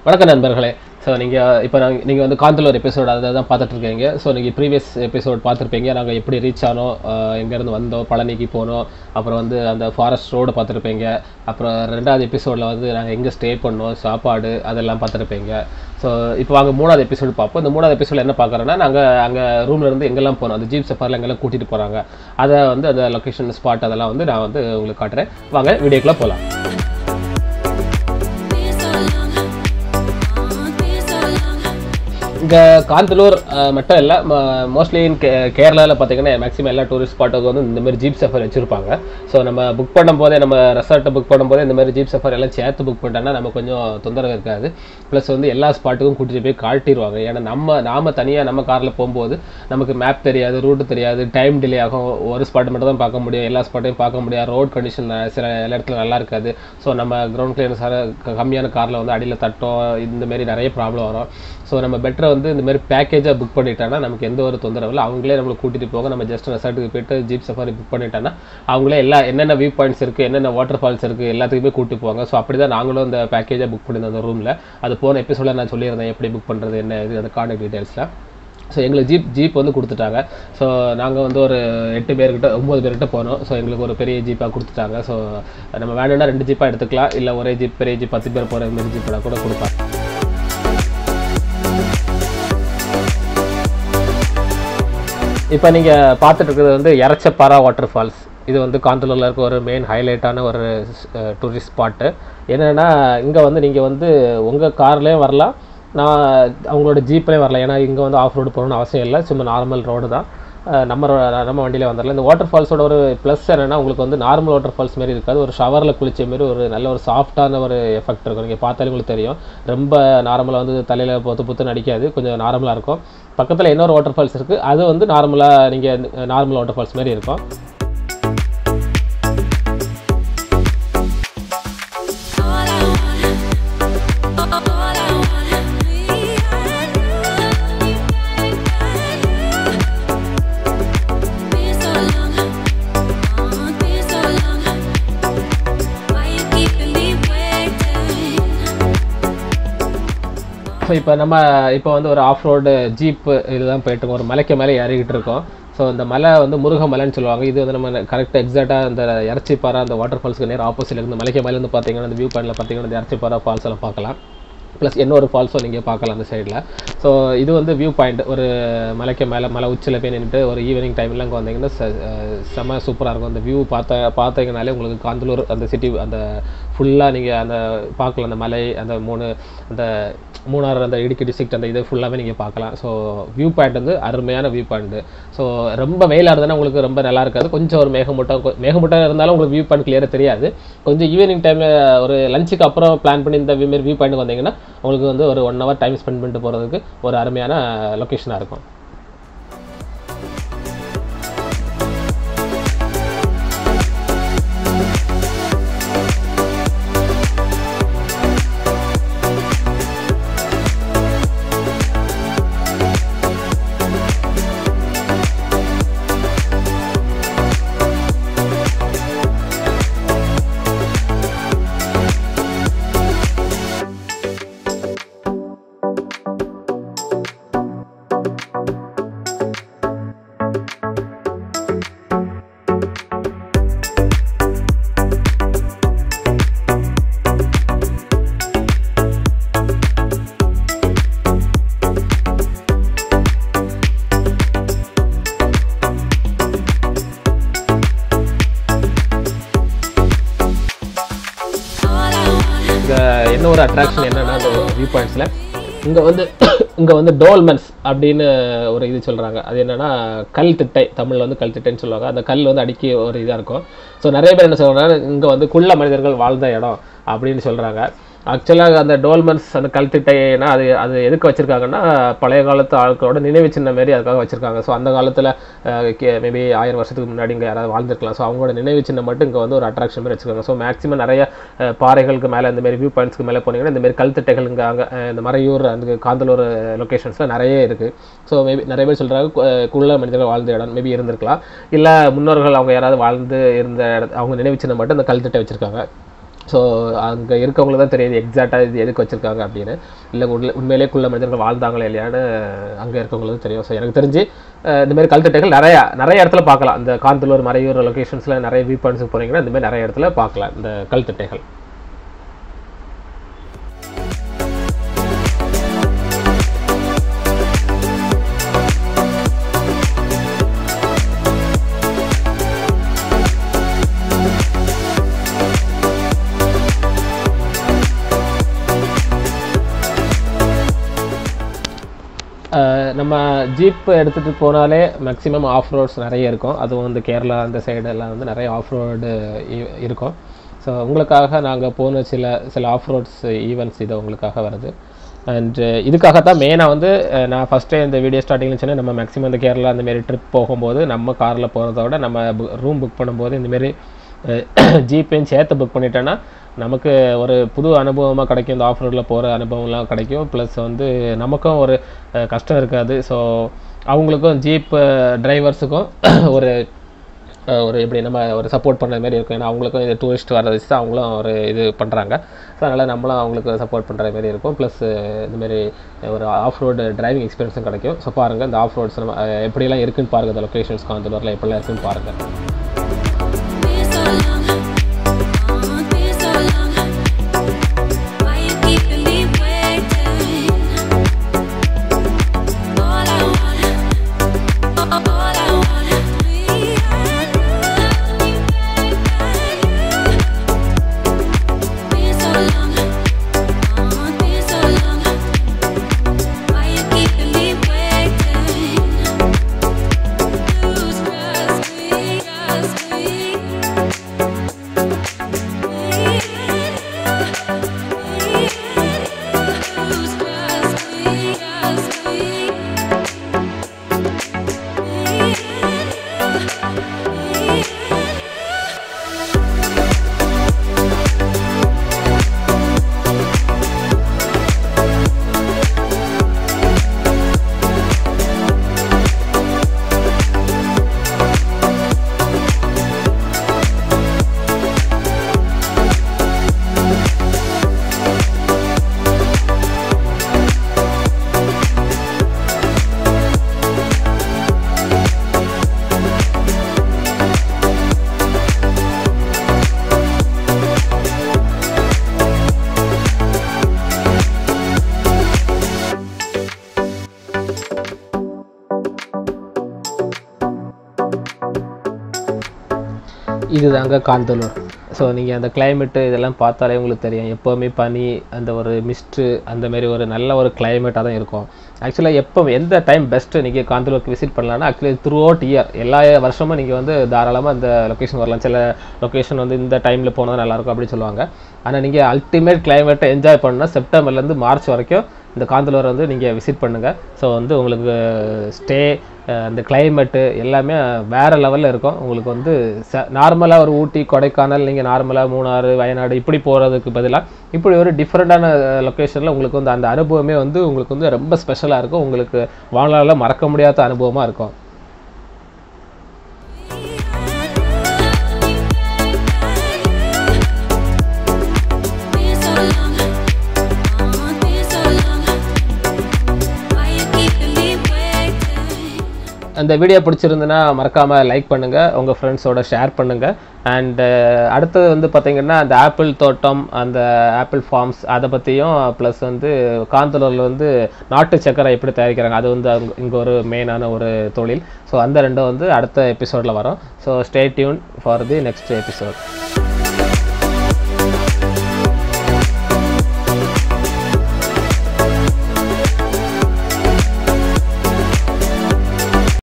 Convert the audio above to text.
வணக்கம் நண்பர்களே ஸோ நீங்கள் இப்போ நாங்கள் நீங்கள் வந்து காந்தலூர் எபிசோட் அதை தான் பார்த்துட்டு இருக்கீங்க ஸோ நீங்கள் ப்ரீவியஸ் எபிசோட் பார்த்துருப்பீங்க நாங்கள் எப்படி ரீச் ஆனோம் அஹ் எங்கேருந்து வந்தோம் பழனிக்கு போனோம் அப்புறம் வந்து அந்த ஃபாரஸ்ட் ரோடு பார்த்துருப்பீங்க அப்புறம் ரெண்டாவது எபிசோடில் வந்து நாங்கள் எங்கே ஸ்டே பண்ணோம் சாப்பாடு அதெல்லாம் பார்த்துருப்பீங்க ஸோ இப்போ வாங்க மூணாவது எபிசோடு பார்ப்போம் இந்த மூணாவது எபிசோடில் என்ன பார்க்குறோன்னா நாங்கள் அங்கே ரூம்ல இருந்து எங்கெல்லாம் போனோம் அந்த ஜீப் சஃபாரில் எங்கெல்லாம் கூட்டிகிட்டு போகிறாங்க அதை வந்து அந்த லொக்கேஷன் ஸ்பாட் அதெல்லாம் வந்து நான் வந்து உங்களுக்கு காட்டுறேன் வாங்க வீடியோக்குள்ளே போகலாம் Been so long, oh, been so long. இங்கே காந்தலூர் அஹ், மட்டும் இல்லை மோஸ்ட்லி இன் கே கேரளாவில் பார்த்தீங்கன்னா மேக்ஸிமம் எல்லா டூரிஸ்ட் ஸ்பாட்டுக்கு வந்து இந்த மாதிரி ஜீப் சஃபர் வச்சுருப்பாங்க ஸோ நம்ம புக் பண்ணும்போதே நம்ம ரெசார்ட்டை புக் பண்ணும்போதே இந்த மாதிரி ஜீப் சஃபர் எல்லாம் சேர்த்து புக் பண்ணிட்டோம்னா நம்ம கொஞ்சம் தொந்தரவு இருக்காது ப்ளஸ் வந்து எல்லா ஸ்பாட்டுக்கும் கூட்டிகிட்டு போய் காட்டிடுவாங்க ஏன்னா நம்ம நாம தனியாக நம்ம காரில் போகும்போது நமக்கு மேப் தெரியாது ரூட் தெரியாது டைம் டிலே ஆகும் ஒரு ஸ்பாட் மட்டும் தான் பார்க்க முடியும் எல்லா ஸ்பாட்டையும் பார்க்க முடியாது ரோட் கண்டிஷன் சில எல்லா இடத்துல நல்லா இருக்காது ஸோ நம்ம கிரவுண்ட் கிளியரன்ஸ் கம்மியான காரில் வந்து அடியில் தட்டும் இந்த மாதிரி நிறைய ப்ராப்ளம் வரும் ஸோ நம்ம பெட்டரை வந்து இந்த மாதிரி பேக்கேஜாக புக் பண்ணிட்டோன்னா நமக்கு எந்த ஒரு தொந்தரவு இல்லை அவங்களே நம்மளை கூட்டிகிட்டு போக நம்ம ஜஸ்ட் ரெசார்ட்டுக்கு போயிட்டு ஜீப் சஃபாரி புக் பண்ணிட்டோன்னா அவங்களே எல்லா என்னென்ன வியூ பாயிண்ட்ஸ் இருக்குது என்னென்ன வாட்டர் ஃபால்ஸ் இருக்குது எல்லாத்துக்குமே கூட்டி போவாங்க ஸோ அப்படி தான் நாங்களும் இந்த பேக்கேஜாக புக் பண்ணியிருந்தோம் அந்த ரூமில் அது போன எபிசோடில் நான் சொல்லியிருந்தேன் எப்படி புக் பண்ணுறது என்ன இது அந்த கான்டாக்ட் டீட்டெயில்ஸ்லாம் ஸோ எங்களுக்கு ஜீப் ஜீப் வந்து கொடுத்துட்டாங்க ஸோ நாங்கள் வந்து ஒரு எட்டு பேர்கிட்ட ஒம்பது பேர்கிட்ட போனோம் ஸோ எங்களுக்கு ஒரு பெரிய ஜீப்பாக கொடுத்துட்டாங்க ஸோ நம்ம வேணும்னா ரெண்டு ஜீப்பாக எடுத்துக்கலாம் இல்லை ஒரே ஜீப் பெரிய ஜீப் பத்து பேர் போகிற மாதிரி ஜீப்போட கூட கொடுப்பாங்க இப்போ நீங்கள் பார்த்துட்டு இருக்கிறது வந்து எரச்சப்பாரா வாட்டர் ஃபால்ஸ் இது வந்து காந்தலூரில் இருக்க ஒரு மெயின் ஹைலைட்டான ஒரு டூரிஸ்ட் ஸ்பாட்டு என்னென்னா இங்கே வந்து நீங்கள் வந்து உங்கள் கார்லேயும் வரலாம் நான் அவங்களோட ஜீப்லேயும் வரலாம் ஏன்னா இங்கே வந்து ஆஃப் ரோடு போகணும்னு அவசியம் இல்லை சும்மா நார்மல் ரோடு தான் அஹ் நம்ம ro- நம்ம வண்டியில் வந்துடலாம் இந்த வாட்டர் ஃபால்ஸோட ஒரு ப்ளஸ் என்னென்னா உங்களுக்கு வந்து நார்மல் வாட்டர் ஃபால்ஸ் மாதிரி இருக்காது ஒரு ஷவரில் குளிச்ச மாதிரி ஒரு நல்ல ஒரு சாஃப்டான ஒரு எஃபெக்ட் இருக்கும் நீங்கள் பார்த்தாலே உங்களுக்கு தெரியும் ரொம்ப நார்மலாக வந்து தலையில் பொத்து புத்துன்னு அடிக்காது கொஞ்சம் நார்மலாக இருக்கும் பக்கத்தில் இன்னொரு வாட்டர் ஃபால்ஸ் இருக்குது அது வந்து நார்மலாக நீங்கள் நார்மல் வாட்டர் ஃபால்ஸ் மாதிரி இருக்கும் All I want, all I want, me and you, Been so long, oh, been so long. Why you keeping me waiting? So இப்போ நம்ம இப்போ வந்து ஒரு ஆஃப் ரோடு ஜீப்பு இதுதான் போயிட்டு இருக்கோம் ஒரு மலைக்கு மேலே ஏறிக்கிட்டு இருக்கோம் ஸோ இந்த மலை வந்து முருக மலைன்னு சொல்லுவாங்க இது வந்து நம்ம கரெக்டாக எக்ஸாக்டாக இந்த இறச்சிப்பாறை அந்த வாட்டர் ஃபால்ஸ்க்கு நேர் ஆப்போசிட் இருந்து மலைக்கு மேலே இருந்து பார்த்தீங்கன்னா இந்த வியூ பாயிண்டில் பார்த்தீங்கன்னா இந்த இறச்சிப்பாறை ஃபால்ஸ் எல்லாம் பார்க்கலாம் ப்ளஸ் இன்னொரு ஃபால்ஸும் நீங்கள் பார்க்கலாம் அந்த சைடில் ஸோ இது வந்து வியூ பாயிண்ட் ஒரு மலைக்கு மேலே மலை உச்சியில் போய் நின்றுட்டு ஒரு ஈவினிங் டைம்ல அங்கே வந்தீங்கன்னா ச- அஹ் செம சூப்பராக இருக்கும் அந்த வியூ பார்த்த பார்த்தீங்கனாலே உங்களுக்கு காந்தலூர் அந்த சிட்டி அந்த ஃபுல்லாக நீங்கள் அந்த பார்க்கலாம் அந்த மலை அந்த மூணு அந்த மூணாறு அந்த இடுக்கி டிஸ்ட்ரிக்ட் அந்த இது ஃபுல்லாகவே நீங்கள் பார்க்கலாம் ஸோ வியூ பாயிண்ட் வந்து அருமையான வியூ பாயிண்ட் ஸோ ரொம்ப வெயிலாக இருந்ததுன்னா உங்களுக்கு ரொம்ப நல்லா இருக்காது கொஞ்சம் ஒரு மேகமூட்டம் கொ- மேகமூட்டம் இருந்தாலும் உங்களுக்கு வியூ பாயிண்ட் கிளியராக தெரியாது கொஞ்சம் ஈவினிங் டைமில் ஒரு லஞ்சுக்கு அப்புறம் பிளான் பண்ணி இந்த மாதிரி வியூ பாயிண்ட் வந்தீங்கன்னா உங்களுக்கு வந்து ஒரு ஒன் ஹவர் டைம் ஸ்பெண்ட் பண்ணிட்டு போகிறதுக்கு ஒரு அருமையான லொக்கேஷனாக இருக்கும் All I want. இங்கே என்ன ஒரு அட்ராக்ஷன் என்னன்னா அந்த வியூ பாயிண்ட்ஸில் இங்கே வந்து இங்கே வந்து டோல்மென்ஸ் அப்படின்னு ஒரு இது சொல்கிறாங்க அது என்னன்னா கல் திட்டை தமிழில் வந்து கல் திட்டைன்னு சொல்லுவாங்க அந்த கல் வந்து அடிக்கி ஒரு இதாக இருக்கும் ஸோ நிறைய பேர் என்ன சொல்கிறாங்க இங்கே வந்து குள்ள மனிதர்கள் வாழ்ந்த இடம் அப்படின்னு சொல்கிறாங்க ஆக்சுவலாக அந்த டோல்மென்ஸ் அந்த கல் திட்டைனா அது அது எதுக்கு வச்சுருக்காங்கன்னா பழைய காலத்து ஆட்களோட நினைவு சின்ன மாரி அதுக்காக வச்சுருக்காங்க ஸோ அந்த காலத்தில் மேபி ஆயிரம் வருஷத்துக்கு முன்னாடி இங்கே யாராவது வாழ்ந்துருக்கலாம் ஸோ அவங்களோட நினைவு சின்னம் மட்டும் இங்கே வந்து ஒரு அட்ராக்ஷன் மாதிரி வச்சுருக்காங்க ஸோ மேக்ஸிமம் நிறைய அஹ், பாறைகளுக்கு மேலே இந்த மாதிரி வியூ பாயிண்ட்ஸ்க்கு மேலே போனீங்கன்னா இந்த மாதிரி கல்திட்டைகள் இங்கே அங்கே இந்த மறையூர் அந்த காந்தலூர் லொக்கேஷன்ஸில் நிறைய இருக்குது ஸோ மேபி நிறைய பேர் சொல்கிறாங்க குள்ள மனிதர்கள் வாழ்ந்த இடம் மேபி இருந்திருக்கலாம் இல்லை முன்னோர்கள் அவங்க யாராவது வாழ்ந்து இருந்த இடத்து அவங்க நினைவு சின்னம் மட்டும் இந்த கல்திட்டை வச்சுருக்காங்க ஸோ அங்கே இருக்கவங்களுக்கு தான் தெரியுது எக்ஸாக்டாக இது எதுக்கு வச்சுருக்காங்க அப்படின்னு இல்லை உள்ள உண்மையிலே குள்ள மனிதர்கள் வாழ்ந்தாங்களா இல்லையான்னு அங்கே இருக்கவங்களுக்கு தெரியும் ஸோ எனக்கு தெரிஞ்சு அஹ், இந்த மாதிரி கல்தட்டைகள் நிறையா நிறைய இடத்துல பார்க்கலாம் இந்த காந்தலூர் மறையூர் லொக்கேஷன்ஸில் நிறைய வியூ பாயிண்ட்ஸுக்கு போனீங்கன்னா இந்த மாதிரி நிறைய இடத்துல பார்க்கலாம் இந்த கல்தட்டைகள் அஹ் நம்ம ஜீப் எடுத்துகிட்டு போனாலே மேக்ஸிமம் ஆஃப் ரோட்ஸ் நிறைய இருக்கும் அதுவும் வந்து கேரளா அந்த சைடு எல்லாம் வந்து நிறைய ஆஃப் ரோடு இருக்கும் ஸோ உங்களுக்காக நாங்கள் போன சில சில ஆஃப் ரோட்ஸ் ஈவெண்ட்ஸ் இது உங்களுக்காக வருது அண்ட் இதுக்காக தான் மெயினாக வந்து அஹ், நான் ஃபஸ்ட்டே இந்த வீடியோ ஸ்டார்டிங்கில் சொன்னேன் நம்ம மேக்ஸிமம் இந்த கேரளா அந்த மாரி ட்ரிப் போகும்போது நம்ம காரில் போகிறத விட நம்ம ரூம் புக் பண்ணும்போது இந்தமாரி ஜிபேன்னு சேர்த்து புக் பண்ணிட்டேன்னா நமக்கு ஒரு புது அனுபவமாக கிடைக்கும் இந்த ஆஃப் ரோடில் போகிற அனுபவம்லாம் கிடைக்கும் ப்ளஸ் வந்து நமக்கும் ஒரு அஹ், கஷ்டம் இருக்காது ஸோ அவங்களுக்கும் ஜீப் டிரைவர்ஸுக்கும் ஒரு அஹ், ஒரு எப்படி நம்ம ஒரு சப்போர்ட் பண்ணுற மாதிரி இருக்கும் ஏன்னா அவங்களுக்கும் இது டூரிஸ்ட் வர வச்சு தான் அவங்களும் ஒரு இது பண்ணுறாங்க ஸோ அதனால் நம்மளும் அவங்களுக்கு சப்போர்ட் பண்ணுற மாதிரி இருக்கும் ப்ளஸ் இதுமாரி ஒரு ஆஃப் ரோடு டிரைவிங் எக்ஸ்பீரியன்ஸும் கிடைக்கும் ஸோ பாருங்கள் இந்த ஆஃப் ரோட்ஸ் நம்ம அஹ், எப்படியெல்லாம் இருக்குன்னு பாருங்கள் இந்த லொக்கேஷன்ஸ் காந்தலூரில் எப்படிலாம் இருக்குன்னு பாருங்கள் Been so long, oh, been so long. Why you keeping me waiting? All I want, all I want, me and you, Been so long, oh, been so long. Why you keeping me waiting? Lose trust me, trust me. Lose trust me, trust me. இதுதாங்க Kanthalloor so நீங்கள் அந்த climate இதெல்லாம் பார்த்தாலே உங்களுக்கு தெரியும் எப்போவுமே பனி அந்த ஒரு மிஸ்ட்டு அந்த மாதிரி ஒரு நல்ல ஒரு கிளைமேட்டாக தான் இருக்கும் ஆக்சுவலாக எப்போ எந்த டைம் பெஸ்ட்டு நீங்கள் காந்தலூருக்கு விசிட் பண்ணலாம்னா ஆக்சுவலி த்ரூ அவுட் இயர் எல்லா வருஷமும் நீங்கள் வந்து தாராளமாக அந்த லொக்கேஷன் வரலாம் சில லொக்கேஷன் வந்து இந்த டைமில் போனால் நல்லாயிருக்கும் அப்படின்னு சொல்லுவாங்க ஆனால் நீங்கள் அல்டிமேட் கிளைமேட்டை என்ஜாய் பண்ணால் செப்டம்பர்லேருந்து மார்ச் வரைக்கும் இந்த காந்தலூரை வந்து நீங்கள் விசிட் பண்ணுங்கள் ஸோ வந்து உங்களுக்கு ஸ்டே அந்த climate எல்லாமே வேறு லெவலில் இருக்கும் உங்களுக்கு வந்து ச நார்மலாக ஒரு ஊட்டி கொடைக்கானல் நீங்கள் நார்மலாக மூணாறு வயநாடு இப்படி போகிறதுக்கு பதிலாக இப்படி ஒரு டிஃப்ரெண்ட்டான லொக்கேஷனில் உங்களுக்கு வந்து அந்த அனுபவமே வந்து உங்களுக்கு வந்து ரொம்ப ஸ்பெஷலாக இருக்கும் உங்களுக்கு வாழ்நாளில் மறக்க முடியாத அனுபவமாக இருக்கும் Been so long, oh, been so long. Why you keeping me waiting? அந்த வீடியோ பிடிச்சிருந்துன்னா மறக்காமல் லைக் பண்ணுங்கள் உங்கள் ஃப்ரெண்ட்ஸோட ஷேர் பண்ணுங்கள் அண்ட் அடுத்தது வந்து பார்த்தீங்கன்னா அந்த ஆப்பிள் தோட்டம் அந்த ஆப்பிள் ஃபார்ம்ஸ் அதை பற்றியும் ப்ளஸ் வந்து காந்தலூரில் வந்து நாட்டு சக்கரை எப்படி தயாரிக்கிறாங்க அது வந்து அங்க இங்கே ஒரு மெயினான ஒரு தொழில் ஸோ அந்த ரெண்டும் வந்து அடுத்த எபிசோடில் வரும் so stay tuned for the next episode